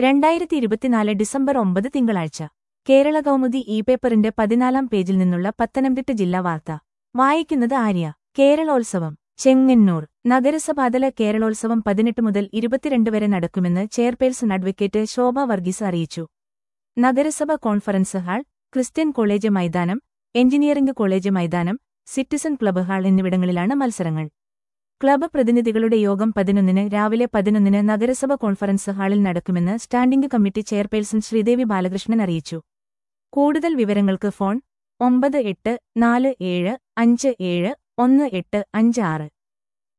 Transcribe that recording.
രണ്ടായിരത്തി ഇരുപത്തിനാല് ഡിസംബർ ഒമ്പത് തിങ്കളാഴ്ച കേരള കൗമുദി ഇ പേപ്പറിന്റെ പതിനാലാം പേജിൽ നിന്നുള്ള പത്തനംതിട്ട ജില്ലാ വാർത്ത വായിക്കുന്നത് ആര്യ കേരളോത്സവം ചെങ്ങന്നൂർ നഗരസഭാതല കേരളോത്സവം പതിനെട്ട് മുതൽ ഇരുപത്തിരണ്ട് വരെ നടക്കുമെന്ന് ചെയർപേഴ്സൺ അഡ്വക്കേറ്റ് ശോഭ വർഗീസ് അറിയിച്ചു നഗരസഭ കോൺഫറൻസ് ഹാൾ ക്രിസ്ത്യൻ കോളേജ് മൈതാനം എഞ്ചിനീയറിംഗ് കോളേജ് മൈതാനം സിറ്റിസൺ ക്ലബ്ബ് ഹാൾ എന്നിവിടങ്ങളിലാണ് മത്സരങ്ങൾ ക്ലബ്ബ് പ്രതിനിധികളുടെ യോഗം പതിനൊന്നിന് രാവിലെ പതിനൊന്നിന് നഗരസഭ കോൺഫറൻസ് ഹാളിൽ നടക്കുമെന്ന് standing committee chairperson Sreedevi Balakrishnan അറിയിച്ചു കൂടുതൽ വിവരങ്ങൾക്ക് ഫോൺ ഒമ്പത് എട്ട് നാല് ഏഴ് അഞ്ച് ഏഴ് ഒന്ന് എട്ട് അഞ്ച് ആറ്